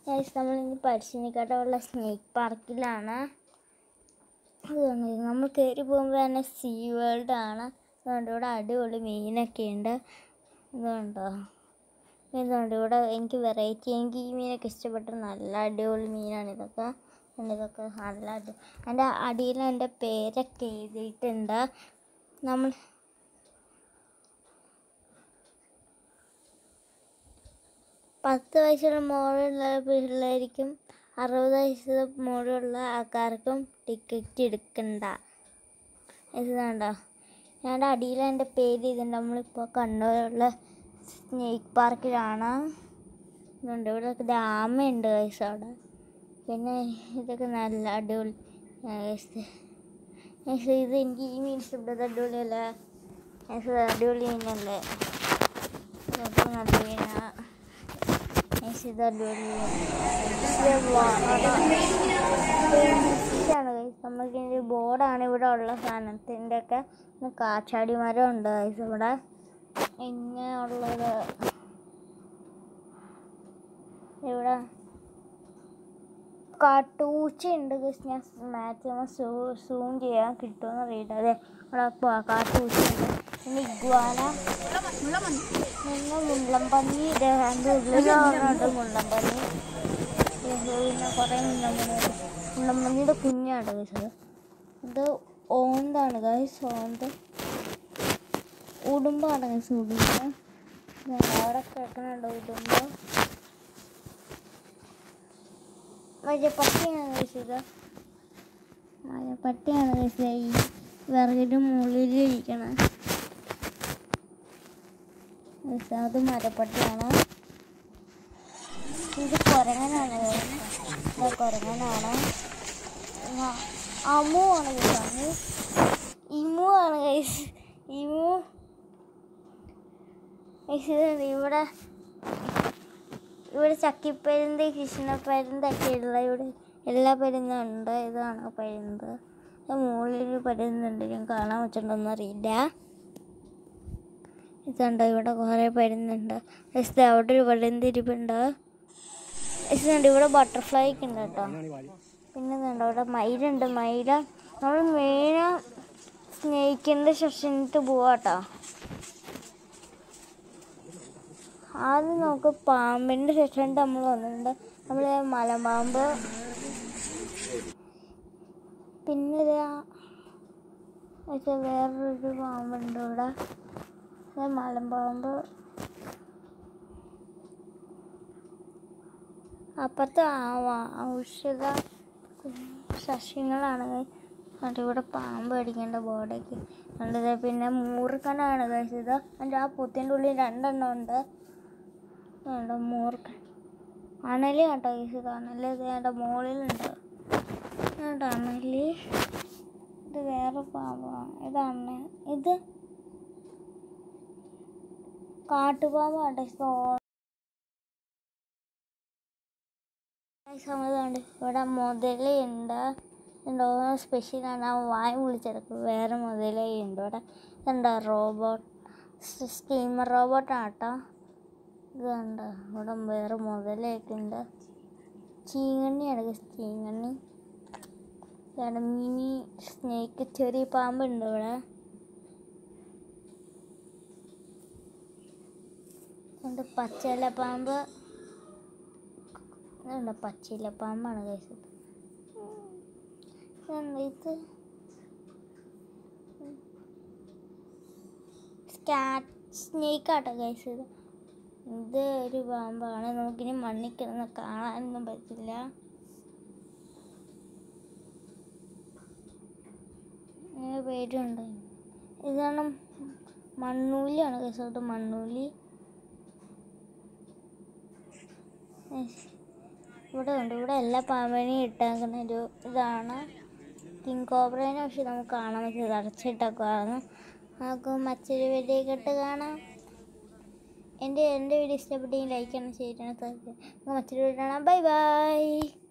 Guys നമ്മളിന്ന് പരിശീലിക്കട്ടുള്ള snake പാർക്കിലാണ് അതുകൊണ്ട് നമ്മൾ കയറി പോകുമ്പോൾ തന്നെ സീ വേൾഡ് ആണ് അതുകൊണ്ട് ഇവിടെ അടിപൊളി മീനൊക്കെ ഉണ്ട് ഇതുണ്ടോ ഇതുണ്ട് ഇവിടെ എനിക്ക് വെറൈറ്റി എനിക്ക് ഈ മീനൊക്കെ ഇഷ്ടപ്പെട്ട നല്ല അടിപൊളി മീനാണ് ഇതൊക്കെ ഉണ്ട് ഇതൊക്കെ നല്ല അടി അതിൻ്റെ അടിയിൽ എൻ്റെ പേരൊക്കെ എഴുതിയിട്ടുണ്ട് നമ്മൾ പത്ത് വയസ്സുള്ള മുകളിലുള്ള പിള്ളേർക്കും അറുപത് വയസ്സ് മുകളിലുള്ള ആൾക്കാർക്കും ടിക്കറ്റ് എടുക്കണ്ട ഇതുണ്ടോ ഞങ്ങളുടെ അടിയിൽ എൻ്റെ പേര് ഇതുണ്ട് നമ്മളിപ്പോൾ കണ്ണൂരുള്ള സ്നേക്ക് പാർക്കിലാണ് ഇതുണ്ട് ഇവിടെ ഡാമുണ്ട് വയസ്സ് അവിടെ പിന്നെ ഇതൊക്കെ നല്ല അടിപൊളി ഗൈസ് ഇത് എനിക്ക് ഈ മീൻ ഇഷ്ടപ്പെട്ടത് അടിപൊളിയല്ലേ ഗൈസ് അടിപൊളി മീനല്ലേ ഇതൊക്കെ നല്ല മീനാണ് ഗൈസ് ഇത് അടിപൊളി ാണ് ഗൈസ് നമുക്ക് ഇതിൻ്റെ ബോർഡാണ് ഇവിടെ ഉള്ള സാധനത്തിൻ്റെ ഒക്കെ കാച്ചാടി മരം ഉണ്ട് ഗൈസ് ഇവിടെ ഇങ്ങനെയുള്ളത് ഇവിടെ കാട്ടൂച്ചയുണ്ട് ഗൈസ് ഞാൻ മാക്സിമം സൂ സൂം ചെയ്യാൻ കിട്ടുമെന്ന് അറിയില്ല അതെ ഇവിടെ പ- കാട്ടൂച്ചയുണ്ട് പിന്നെ ഇഗ്വാന പിന്നെ മുള്ളംപന്നി ഇത് അതിൻ്റെ ഉള്ളിലുണ്ട് മുള്ളംപന്നി പിന്നെ കുറേ മുള്ളംപന്നി മുള്ളംപന്നിയുടെ കുഞ്ഞാണ് ഗൈസ് അത് ഇത് ഓന്താണ് ഗൈസ് ഓന്ത് ഉടുമ്പാണ് ഗൈസ് ഉടുമ്പ് ദേ അവിടെ കിടക്കുന്നുണ്ട് ഉടുമ്പ് വലിയ പട്ടിയാണ് കഴിച്ചത് വലിയ പട്ടിയാണ് കഴിച്ചത് ഈ വിറകിൻ്റെ മുകളിൽ ഇരിക്കണ അത് മരപ്പട്ടിയാണ് ഇത് കുരങ്ങനാണ് guys. ഇത് കുരങ്ങനാണ് ആ, അമ്മു ആണ് കഴിച്ചത് ഇമു ആണ് കഴിച്ചത് ഇമു guys, ഇത് ഇവിടെ ഇവിടെ ചക്കിപ്പരുന്ത് കൃഷ്ണപ്പരുന്തൊക്കെ ഉള്ള ഇവിടെ എല്ലാ പരുന്തും ഉണ്ട് ഇതാണ് പരുന്ത് ഇത് മുകളിൽ പരുന്തുണ്ട് ഞാൻ കാണാൻ വെച്ചിട്ടുണ്ടോന്ന് അറിയില്ല ഇതുണ്ട് ഇവിടെ കുറേ പരുന്തുണ്ട് ജസ്റ്റ് അവിടെ ഒരു പരുന്ത് ഇരിപ്പുണ്ട് ഇതുണ്ട് ഇവിടെ ബട്ടർഫ്ലൈ ഒക്കെ ഉണ്ട് കേട്ടോ പിന്നെ ഇതുണ്ട് അവിടെ മയിലുണ്ട് മയില നമ്മൾ മെയിൻ സ്നേഹിക്കേണ്ട സെക്ഷനിട്ട് പോവാട്ടോ ആദ്യം നമുക്ക് പാമ്പിൻ്റെ സെക്ഷൻ നമ്മൾ വന്നിട്ടുണ്ട് നമ്മൾ മലമ്പാമ്പ് പിന്നെ ഇതാ പക്ഷേ വേറൊരു പാമ്പുണ്ട് ഇവിടെ ഇത് മലമ്പാമ്പ് അപ്പുറത്ത് ആ- ആ- ഔഷധ സസ്യങ്ങളാണ് എന്നിട്ട് ഇവിടെ പാമ്പ് അടിക്കേണ്ട ബോർഡൊക്കെ കണ്ടത് പിന്നെ മൂർഖനാണ് കഴിച്ചത് അതിൻ്റെ ആ പൊത്തിൻ്റെ ഉള്ളിൽ രണ്ടെണ്ണം ഉണ്ട് വേണ്ട മൂർഖൻ അണലി കേട്ടോ കഴിച്ചത് അണലി ഇത് എൻ്റെ മുകളിലുണ്ട് കേട്ടോ അണലി ഇത് വേറെ പാമ്പാണ് ഇതാണ് ഇത് കാട്ടുപാമ്പാണ് സോ സമയത്തുണ്ട് ഇവിടെ മുതലയുണ്ട് ഉണ്ടോ സ്പെഷ്യലാണ് ആ വായ വിളിച്ചെടുക്കും വേറെ മുതലയുണ്ട് ഇവിടെ ഇതുണ്ട് റോബോട്ട് സ്റ്റീമർ റോബോട്ടാണ് കേട്ടോ ഇത് കണ്ടോ ഇവിടെ വേറെ മുതലയൊക്കെ ഉണ്ട് ചീങ്കണ്ണിയാണ് guys, ചീങ്കണ്ണി ഇതാണ് മിനി സ്നേക്ക് ചെറിയ പാമ്പുണ്ട് ഇവിടെ ഉണ്ട് പച്ചില പാമ്പ് ഇതുണ്ട് പച്ചില പാമ്പാണ് കഴിച്ചത് ഇത് സ്കാറ്റ് സ്നേക്ക് ആട്ടോ കഴിച്ചത് ഇത് ഒരു പാമ്പാണ് നമുക്കിനി മണ്ണിൽ കിടന്ന് കാണാനൊന്നും പറ്റില്ല ഇങ്ങനെ പേരുണ്ട് ഇതാണ് മണ്ണൂലിയാണ് കേസോട്ട് മണ്ണൂലി ഏഹ്. ഇവിടെ ഉണ്ട് ഇവിടെ എല്ലാ പാമ്പിനെയും ഇട്ടേക്കുന്ന ഒരു ഇതാണ് കിങ് കോബ്രേനെ പക്ഷെ നമുക്ക് കാണാൻ പറ്റില്ല അടച്ചിട്ടൊക്കെയാണ് നമുക്ക് മറ്റൊരു വീഡിയോ ഇട്ട് കാണാം എൻ്റെ എൻ്റെ വീഡിയോ ഇഷ്ടപ്പെട്ടെങ്കിൽ ലൈക്ക് ചെയ്യണം ഷെയർ ചെയ്യണം സബ്സ്ക്രൈബ് ചെയ്യണം. നമുക്ക് മറ്റൊരു വീഡിയോ കാണാം ബൈ ബൈ